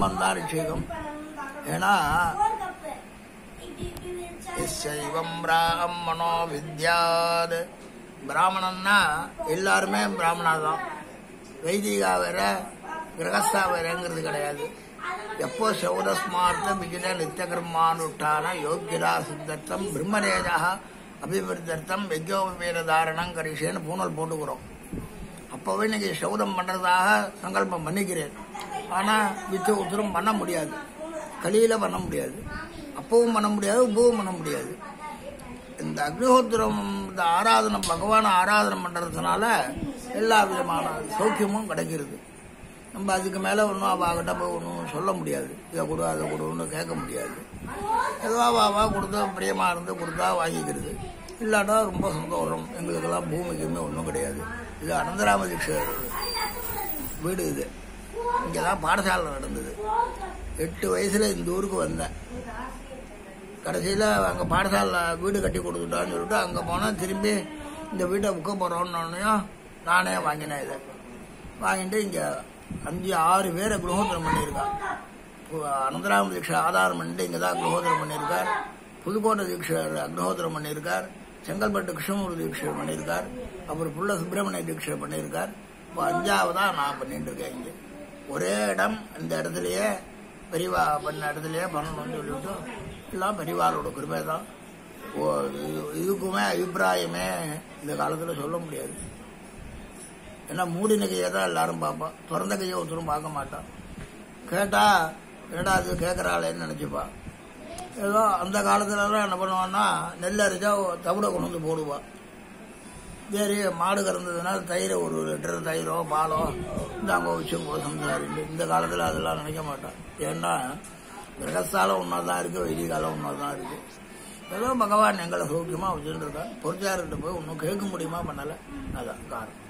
தான் ரிஷிகம் ஏன்னா சைவம் பிராமணோ வித்யாத் பிராமணன்னா எல்லாருமே பிராமணா தான் வைதிகா வேற கிரகஸ்தா வேறங்கிறது கிடையாது எப்போ சௌரஸ்மார்த்த விஜித நித்தியகர்மானுஷ்டான யோக்கியதா சித்தர்த்தம் பிரம்மரேஜா அபிவிருத்தர்த்தம் யஜ்யோபேர தாரணம் கரிசேன்னு பூனல் போட்டுக்கிறோம் அப்போவே இன்னைக்கு சௌதம் பண்றதாக சங்கல்பம் பண்ணிக்கிறேன் ஆனா வித்து உத்தரம் பண்ண முடியாது கலியில பண்ண முடியாது அப்பவும் பண்ண முடியாது உப்பவும் பண்ண முடியாது இந்த அக்னிஹோத்திரம் இந்த ஆராதனை பகவானை ஆராதனை பண்றதுனால எல்லா விதமான சௌக்கியமும் கிடைக்கிறது நம்ம அதுக்கு மேல ஒன்றும் அவகிட்ட போய் ஒன்றும் சொல்ல முடியாது இதை கொடு அதை கொடுன்னு கேட்க முடியாது ஏதோ அவா கொடுத்து பிரியமா இருந்து கொடுத்தா வாங்கிக்கிறது இல்லாட்டா ரொம்ப சந்தோஷம் எங்களுக்கெல்லாம் பூமிக்குமே ஒன்றும் கிடையாது இது அனந்தராம தீட்சர் வீடு இது இங்கே தான் பாடசாலை நடந்தது எட்டு வயசுல இந்த ஊருக்கு வந்தேன் கடைசியில் அங்கே பாடசாலை வீடு கட்டி கொடுத்துட்டான்னு சொல்லிட்டு அங்கே போனால் திரும்பி இந்த வீட்டை விற்க போகிறோன்னு நானே வாங்கினேன் இதை வாங்கிட்டு இங்கே அஞ்சு ஆறு பேரை குலோத்திரம் பண்ணியிருக்கான் இப்போ அனந்தராம தீட்சை ஆதாரம் பண்ணிட்டு இங்கே தான் குலோத்திரம் பண்ணியிருக்கார் புதுக்கோட்டை தீட்சர் அக்னிஹோத்திரம் பண்ணியிருக்கார் செங்கல்பட்டு கிருஷ்ணமூர்த்தி தீட்சர் பண்ணியிருக்கார் அப்புறம் புள்ள சுப்பிரமணிய தீட்சர் பண்ணியிருக்கார் இப்போ அஞ்சாவதா நான் பண்ணிட்டு இருக்கேன் இங்கே ஒரே இடம் இந்த இடத்துலயே பெரியவா பண்ண இடத்துலயே பண்ணணும்னு சொல்லிட்டு எல்லாம் பெரியவாளோட கிருபை தான் ஓ, இது- இதுக்குமே அபிப்பிராயமே இந்த காலத்தில் சொல்ல முடியாது ஏன்னா மூடின கையை தான் எல்லாரும் பார்ப்பான் திறந்த கையை ஒருத்தரும் பார்க்க மாட்டான் கேட்டா என்னடா அது கேட்கறாளேன்னு நினைச்சுப்பா ஏதோ அந்த காலத்துலலாம் என்ன பண்ணுவான்னா நெல் அரைச்சா தவிட கொண்டு வந்து போடுவா சரி மாடு கறந்ததுன்னா தயிர் ஒரு லிட்டர் தயிரோ பாலோ இந்தாங்க வச்சுங்கோ சம்சாரிட்டு இந்த காலத்தில் அதெல்லாம் நினைக்க மாட்டான் ஏன்னா கிரகஸ்தாலம் ஒன்றா தான் இருக்கு வெயில் காலம் ஒன்றா தான் இருக்கு ஏதோ பகவான் எங்களை சௌக்கியமாக வச்சுட்டு இருக்கான் பொறிச்சார்கிட்ட போய் ஒன்றும் கேட்க முடியுமா பண்ணலை அதான் காரணம்